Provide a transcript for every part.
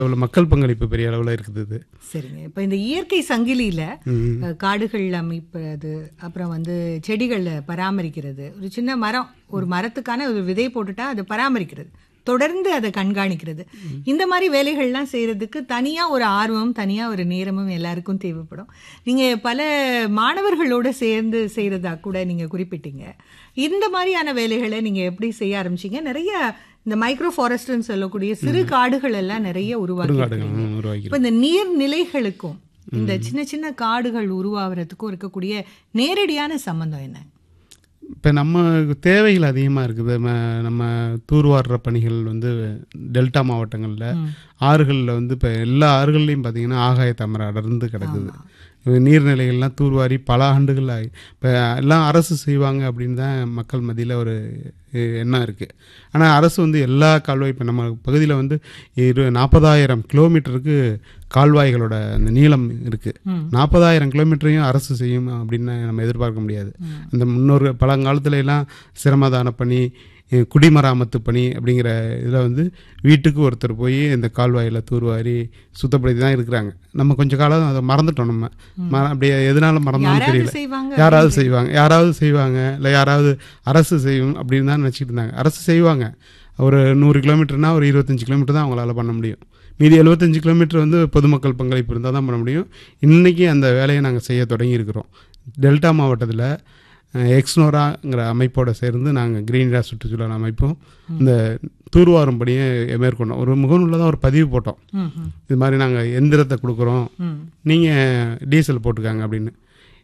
அவ்வளோ மக்கள் பங்களிப்பு பெரிய அளவில் இருக்குது இது சரிங்க இப்போ இந்த இயற்கை சங்கிலியில ம். அஹ், காடுகள் அமைப்பது அப்புறம் வந்து செடிகளை பராமரிக்கிறது ஒரு சின்ன மரம் ஒரு மரத்துக்கான ஒரு விதை போட்டுட்டா அதை பராமரிக்கிறது தொடர்ந்து அதை கண்காணிக்கிறது இந்த மாதிரி வேலைகள்லாம் செய்யறதுக்கு தனியா ஒரு ஆர்வம் தனியா ஒரு நேரமும் எல்லாருக்கும் தேவைப்படும் நீங்க பல மாணவர்களோட சேர்ந்து செய்யறதா கூட நீங்க குறிப்பிட்டீங்க இந்த மாதிரியான வேலைகளை நீங்க எப்படி செய்ய ஆரம்பிச்சீங்க நிறைய இந்த மைக்ரோ ஃபாரஸ்ட்னு சொல்லக்கூடிய சிறு காடுகள் எல்லாம் நிறைய உருவாக்கி காடுகள் உருவாக்கி இப்போ இந்த நீர்நிலைகளுக்கும் இந்த சின்ன சின்ன காடுகள் உருவாகிறதுக்கும் இருக்கக்கூடிய நேரடியான சம்பந்தம் என்ன இப்போ நம்ம தேவைகள் அதிகமாக இருக்குது ம- நம்ம தூர்வாடுற பணிகள் வந்து டெல்டா மாவட்டங்களில் ஆறுகளில் வந்து இப்போ எல்லா ஆறுகள்லையும் பார்த்தீங்கன்னா ஆகாய தாமரை அடர்ந்து கிடக்குது நீர்நிலைகள்லாம் தூர்வாரி பல ஆண்டுகள் ஆகி இப்போ எல்லாம் அரசு செய்வாங்க அப்படின்னு தான் மக்கள் மத்தியில் ஒரு எ- எண்ணம் இருக்குது ஆனால் அரசு வந்து எல்லா கால்வாய் இப்போ நம்ம பகுதியில் வந்து இரு நாற்பதாயிரம் கிலோமீட்டருக்கு கால்வாய்களோட அந்த நீளம் இருக்குது நாற்பதாயிரம் கிலோமீட்டரையும் அரசு செய்யும் அப்படின்னு நம்ம எதிர்பார்க்க முடியாது அந்த முன்னோர் பழங்காலத்துல எல்லாம் சிரமதான பணி அஹ் குடிமராமத்து பணி அப்படிங்கிற இதில் வந்து வீட்டுக்கு ஒருத்தர் போய் இந்த கால்வாயில் தூர்வாரி சுத்தப்படுத்தி தான் இருக்கிறாங்க நம்ம கொஞ்ச காலம் அதை மறந்துட்டோம் நம்ம ம- அப்படியே எதனால மறந்தோம்னு யாராவது தெரியல செய்வாங்க யாராவது செய்வாங்க யாராவது செய்வாங்க இல்லை யாராவது அரசு செய்யும் அப்படின்னு தான் நினச்சிட்டு இருந்தாங்க அரசு செய்வாங்க ஒரு நூறு கிலோமீட்டர்னா ஒரு இருபத்தஞ்சி கிலோமீட்டர் தான் அவங்களால பண்ண முடியும் மீதி எழுபத்தஞ்சு கிலோமீட்டர் வந்து பொதுமக்கள் பங்களிப்பு இருந்தால் தான் பண்ண முடியும் இன்றைக்கி அந்த வேலையை நாங்கள் செய்ய தொடங்கியிருக்கிறோம் டெல்டா மாவட்டத்தில் எக்ஸ்னோராங்கிற அமைப்போட சேர்ந்து நாங்கள் கிரீன் ராஸ் சுற்றுச்சூழல் அமைப்பும் இந்த தூர்வாரும் பணியை மேற்கொண்டோம் ஒரு முகநூலில் தான் ஒரு பதிவு போட்டோம் ம், ம், இது மாதிரி நாங்கள் எந்திரத்தை கொடுக்குறோம் ம். நீங்கள் டீசல் போட்டுக்காங்க அப்படின்னு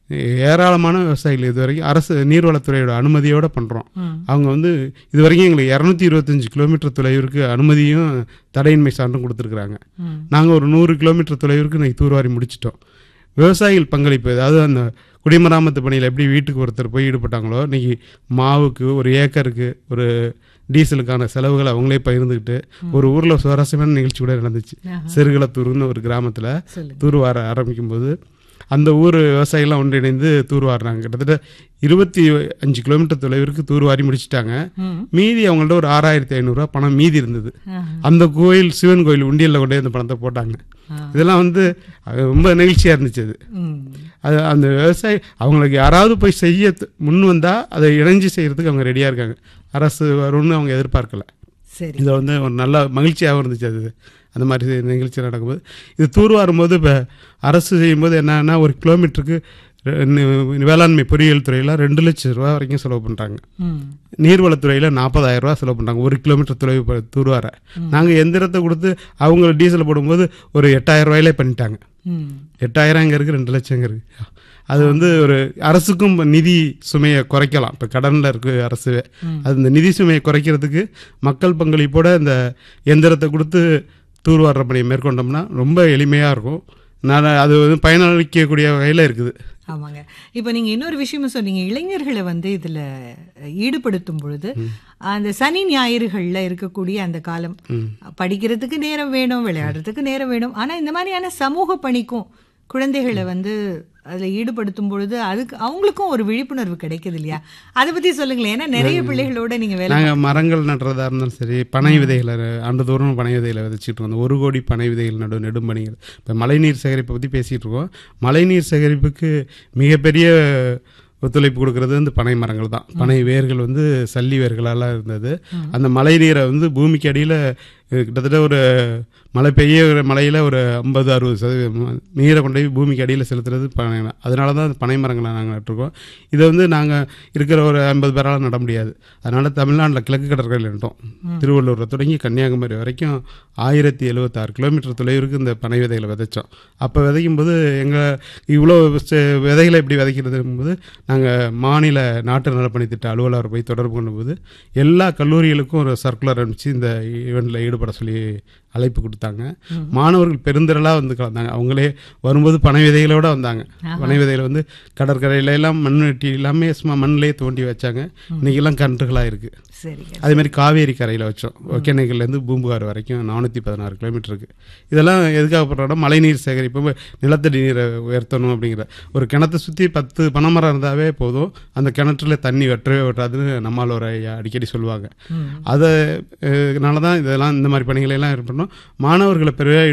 ஏராளமான விவசாயிகள் இது வரைக்கும் அரசு நீர்வளத்துறையோட அனுமதியோடு பண்ணுறோம் ம். அவங்க வந்து இது வரைக்கும் எங்களுக்கு இரநூத்தி இருபத்தஞ்சி கிலோமீட்டர் தொலைவிற்கு அனுமதியும் தடையின்மை சான்றும் கொடுத்துருக்குறாங்க ம். நாங்கள் ஒரு நூறு கிலோமீட்டர் தொலைவிற்கு இன்னைக்கு தூர்வாரி முடிச்சிட்டோம் விவசாயிகள் பங்களிப்பு அதாவது அந்த குடிமராமத்து பணியில் எப்படி வீட்டுக்கு ஒருத்தர் போய் ஈடுபட்டாங்களோ இன்னைக்கு மாவுக்கு ஒரு ஏக்கருக்கு ஒரு டீசலுக்கான செலவுகளை அவங்களே பகிர்ந்துக்கிட்டு ஒரு ஊரில் சுவாரஸ்யமான நிகழ்ச்சி கூட நடந்துச்சு ஆஹா. செருகுளத்தூர்னு ஒரு கிராமத்தில் சொல்லுங்க தூர்வார ஆரம்பிக்கும் போது அந்த ஊர் விவசாயிகள்லாம் ஒன்றிணைந்து தூர்வாரினாங்க கிட்டத்தட்ட இருபத்தி அஞ்சு கிலோமீட்டர் தொலைவிற்கு தூர்வாரி முடிச்சிட்டாங்க ம். மீதி அவங்கள்ட்ட ஒரு ஆறாயிரத்தி ஐநூறுரூவா பணம் மீதி இருந்தது ஆஹா. அந்த கோயில் சிவன் கோயில் உண்டியலில் கொண்டு போய் அந்த பணத்தை போட்டாங்க ஆ. இதெல்லாம் வந்து அது ரொம்ப நெகிழ்ச்சியாக இருந்துச்சு அது ம். அது அந்த விவசாயி அவங்களுக்கு யாராவது போய் செய்ய த- முன் வந்தால் அதை இணைஞ்சு செய்கிறதுக்கு அவங்க ரெடியாக இருக்காங்க அரசு வரும்னு அவங்க எதிர்பார்க்கல சரி இது வந்து ஒரு நல்ல மகிழ்ச்சியாகவும் இருந்துச்சு அது அந்த மாதிரி நிகழ்ச்சி நடக்கும்போது இது தூர்வாரும் போது இப்போ அரசு செய்யும்போது என்னன்னா ஒரு கிலோமீட்டருக்கு ரெ- நி- வேளாண்மை பொறியியல் துறையில் ரெண்டு லட்சம் ரூபா வரைக்கும் செலவு பண்ணுறாங்க ம். நீர்வளத்துறையில் நாற்பதாயிரம் ரூபா செலவு பண்ணுறாங்க ஒரு கிலோமீட்டர் தொலைவு ப- தூர்வார நாங்கள் எந்திரத்தை கொடுத்து அவங்க டீசல் போடும்போது ஒரு எட்டாயிரம் ரூபாயிலே பண்ணிட்டாங்க ம். எட்டாயிரம் இங்கே இருக்குது ரெண்டு லட்சம் இங்கே இருக்குது அது வந்து ஒரு அரசுக்கும் நிதி சுமையை குறைக்கலாம் இப்போ கடனில் இருக்கு அரசு அது இந்த நிதி சுமையை குறைக்கிறதுக்கு மக்கள் பங்களிப்போட இந்த எந்திரத்தை கொடுத்து தூர்வாடுற பணியை மேற்கொண்டோம்னா ரொம்ப எளிமையாக இருக்கும் நான் அது வந்து பயனளிக்கக்கூடிய வகையில் இருக்குது ஆமாங்க இப்போ நீங்க இன்னொரு விஷயமும் சொன்னீங்க இளைஞர்களை வந்து இதுல ஈடுபடுத்தும் பொழுது அந்த சனி ஞாயிறுகள்ல இருக்கக்கூடிய அந்த காலம் படிக்கிறதுக்கு நேரம் வேணும் விளையாடுறதுக்கு நேரம் வேணும் ஆனா இந்த மாதிரியான சமூக பணிக்கும் குழந்தைகளை வந்து அதுல ஈடுபடுத்தும் பொழுது அதுக்கு அவங்களுக்கும் ஒரு விழிப்புணர்வு கிடைக்குது இல்லையா அதை பத்தி சொல்லுங்களேன் ஏன்னா நிறைய பிள்ளைகளோட நீங்க வேலை நாங்கள் மரங்கள் நடுறதா இருந்தாலும் சரி பனை விதைகளை ஆண்டுதோறும் பனை விதைகளை விதைச்சிட்டு இருந்தோம் ஒரு கோடி பனை விதைகள் நடு நெடும்பணிகள் இப்போ மழைநீர் சேகரிப்பை பற்றி பேசிகிட்டு இருக்கோம் மழைநீர் சேகரிப்புக்கு மிகப்பெரிய ஒத்துழைப்பு கொடுக்கறது வந்து பனை மரங்கள் தான் பனை வேர்கள் வந்து சல்லி வேர்களால் இருந்தது அந்த மழை நீரை வந்து பூமிக்கு அடியில் கிட்டத்தட்ட ஒரு மழை பெய்ய மழையில் ஒரு ஐம்பது அறுபது சதவீதம் நீரை கொண்டு போய் பூமிக்கு அடியில் செலுத்துறது பனை அதனால தான் அந்த பனை மரங்களை நாங்கள் நட்டுருக்கோம் இதை வந்து நாங்கள் இருக்கிற ஒரு ஐம்பது பேரால் நட முடியாது அதனால் தமிழ்நாட்டில் கிழக்கு கடற்கரையில் நட்டோம் திருவள்ளூரில் தொடங்கி கன்னியாகுமரி வரைக்கும் ஆயிரத்தி எழுபத்தாறு கிலோமீட்டர் தொலைவிற்கு இந்த பனை விதைகளை விதைச்சோம் அப்போ விதைக்கும் போது எங்கள் இவ்வளோ செ- விதைகளை எப்படி விதைக்கிறதுங்கும்போது நாங்கள் மாநில நாட்டு நலப்பணி திட்ட அலுவலர் போய் தொடர்பு கொண்டபோது எல்லா கல்லூரிகளுக்கும் ஒரு சர்க்குலர் அனுப்பிச்சு இந்த ஈவெண்ட்டில் ஈடுபட சொல்லி அழைப்பு கொடுத்தாங்க மாணவர்கள் பெருந்திரளாக வந்து கலந்தாங்க அவங்களே வரும்போது பனை விதைகளோட வந்தாங்க பனை விதைகளை வந்து கடற்கரையில எல்லாம் மண் வெட்டி எல்லாமே சும்மா மண்ணிலே தோண்டி வச்சாங்க இன்னைக்கெல்லாம் கன்றுகளாக இருக்குது சரிங்க அதே மாதிரி காவேரி கரையில் வச்சோம் ஒகேனக்கல்லேருந்து பூம்புகார் வரைக்கும் நானூற்றி பதினாறு கிலோமீட்டர் இருக்குது இதெல்லாம் எதுக்காக பண்ணுறோம்னா மழைநீர் சேகரிப்பு நிலத்தடி நீரை உயர்த்தணும் அப்படிங்கிற ஒரு கிணத்தை சுற்றி பத்து பனைமரம் இருந்தாவே போதும் அந்த கிணற்றுல தண்ணி வெட்டவே வெட்டாதுன்னு நம்மால் ஐயா அடிக்கடி சொல்லுவாங்க அதை அதனால தான் இதெல்லாம் இந்த மாதிரி பணிகளை எல்லாம் இது பண்ணோம் மாணவர்களை பெரிய